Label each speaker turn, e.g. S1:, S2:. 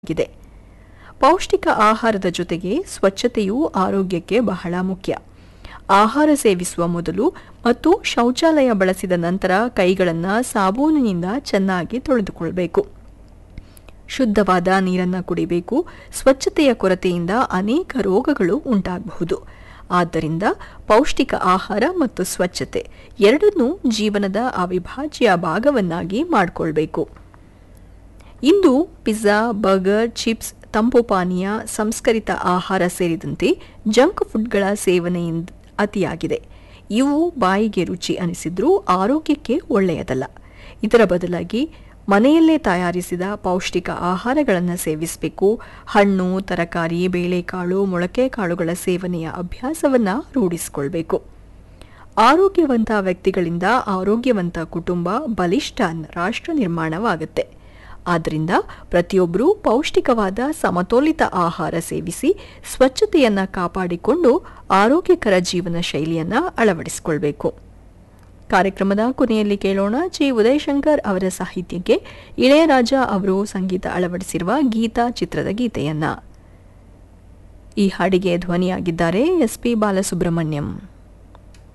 S1: ಆಗಿದೆ ಪೌಷ್ಟಿಕ ಆಹಾರದ ಜೊತೆಗೆ ಸ್ವಚ್ಛತೆಯೂ ಆರೋಗ್ಯಕ್ಕೆ ಬಹಳ ಮುಖ್ಯ ಆಹಾರ ಸೇವಿಸುವ ಮೊದಲು ಮತ್ತು ಶೌಚಾಲಯ ಬಳಸಿದ ನಂತರ ಕೈಗಳನ್ನು ಸಾಬೂನಿನಿಂದ ಚೆನ್ನಾಗಿ ತೊಳೆದುಕೊಳ್ಬೇಕು ಶುದ್ಧವಾದ ನೀರನ್ನು ಕುಡಿಬೇಕು ಸ್ವಚ್ಛತೆಯ ಕೊರತೆಯಿಂದ ಅನೇಕ ರೋಗಗಳು ಉಂಟಾಗಬಹುದು ಆದ್ದರಿಂದ ಪೌಷ್ಟಿಕ ಆಹಾರ ಮತ್ತು ಸ್ವಚ್ಛತೆ ಎರಡನ್ನೂ ಜೀವನದ ಅವಿಭಾಜ್ಯ ಭಾಗವನ್ನಾಗಿ ಮಾಡಿಕೊಳ್ಬೇಕು ಇಂದು ಪಿಜ್ಜಾ ಬರ್ಗರ್ ಚಿಪ್ಸ್ ತಂಪು ಪಾನೀಯ ಸಂಸ್ಕರಿತ ಆಹಾರ ಸೇರಿದಂತೆ ಜಂಕ್ ಫುಡ್ಗಳ ಸೇವನೆಯಿಂದ ಅತಿಯಾಗಿದೆ ಇವು ಬಾಯಿಗೆ ರುಚಿ ಅನಿಸಿದ್ರೂ ಆರೋಗ್ಯಕ್ಕೆ ಒಳ್ಳೆಯದಲ್ಲ ಇದರ ಬದಲಾಗಿ ಮನೆಯಲ್ಲೇ ತಯಾರಿಸಿದ ಪೌಷ್ಟಿಕ ಆಹಾರಗಳನ್ನು ಸೇವಿಸಬೇಕು ಹಣ್ಣು ತರಕಾರಿ ಬೇಳೆಕಾಳು ಮೊಳಕೆ ಕಾಳುಗಳ ಸೇವನೆಯ ಅಭ್ಯಾಸವನ್ನು ರೂಢಿಸಿಕೊಳ್ಬೇಕು ಆರೋಗ್ಯವಂತ ವ್ಯಕ್ತಿಗಳಿಂದ ಆರೋಗ್ಯವಂತ ಕುಟುಂಬ ಬಲಿಷ್ಠ ರಾಷ್ಟ್ರ ನಿರ್ಮಾಣವಾಗುತ್ತೆ ಆದ್ದರಿಂದ ಪ್ರತಿಯೊಬ್ಬರೂ ಪೌಷ್ಟಿಕವಾದ ಸಮತೋಲಿತ ಆಹಾರ ಸೇವಿಸಿ ಸ್ವಚ್ಛತೆಯನ್ನು ಕಾಪಾಡಿಕೊಂಡು ಆರೋಗ್ಯಕರ ಜೀವನ ಶೈಲಿಯನ್ನು ಅಳವಡಿಸಿಕೊಳ್ಬೇಕು ಕಾರ್ಯಕ್ರಮದ ಕೊನೆಯಲ್ಲಿ ಕೇಳೋಣ ಜಿ ಉದಯಶಂಕರ್ ಅವರ ಸಾಹಿತ್ಯಕ್ಕೆ ಇಳೆಯರಾಜ ಅವರು ಸಂಗೀತ ಅಳವಡಿಸಿರುವ ಗೀತಾ ಚಿತ್ರದ ಗೀತೆಯನ್ನ ಈ ಹಾಡಿಗೆ ಧ್ವನಿಯಾಗಿದ್ದಾರೆ ಎಸ್ ಪಿ ಬಾಲಸುಬ್ರಹ್ಮಣ್ಯಂ